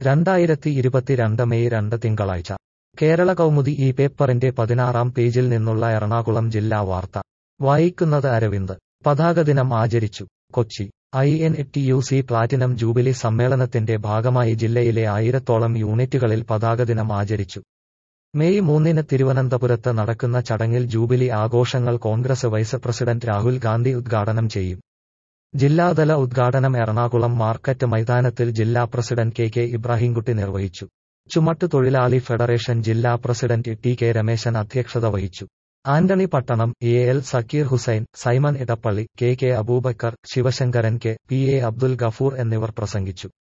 രണ്ടായിരത്തി ഇരുപത്തിരണ്ട് മെയ് രണ്ട് തിങ്കളാഴ്ച കേരള കൗമുദി ഈ പേപ്പറിന്റെ പതിനാറാം പേജിൽ നിന്നുള്ള എറണാകുളം ജില്ലാ വാർത്ത വായിക്കുന്നത് അരവിന്ദ് പതാക ദിനം ആചരിച്ചു Kochi I N T U C platinum jubilee സമ്മേളനത്തിന്റെ ഭാഗമായി ജില്ലയിലെ ആയിരത്തോളം യൂണിറ്റുകളിൽ പതാക ദിനം ആചരിച്ചു മെയ് മൂന്നിന് തിരുവനന്തപുരത്ത് നടക്കുന്ന ചടങ്ങിൽ ജൂബിലി ആഘോഷങ്ങൾ കോൺഗ്രസ് വൈസ് പ്രസിഡന്റ് രാഹുൽ ഗാന്ധി ഉദ്ഘാടനം ചെയ്യും ജില്ലാതല ഉദ്ഘാടനം എറണാകുളം മാർക്കറ്റ് മൈതാനത്തിൽ ജില്ലാ പ്രസിഡന്റ് കെ കെ ഇബ്രാഹിംകുട്ടി നിർവഹിച്ചു ചുമട്ടുതൊഴിലാളി ഫെഡറേഷൻ ജില്ലാ പ്രസിഡന്റ് ടി കെ രമേശൻ അധ്യക്ഷത വഹിച്ചു Antony Pattanam A L Zakir Hussain Simon Edappally K K Abubakar Sivasankaran K P A Abdul Gafoor എന്നിവർ പ്രസംഗിച്ചു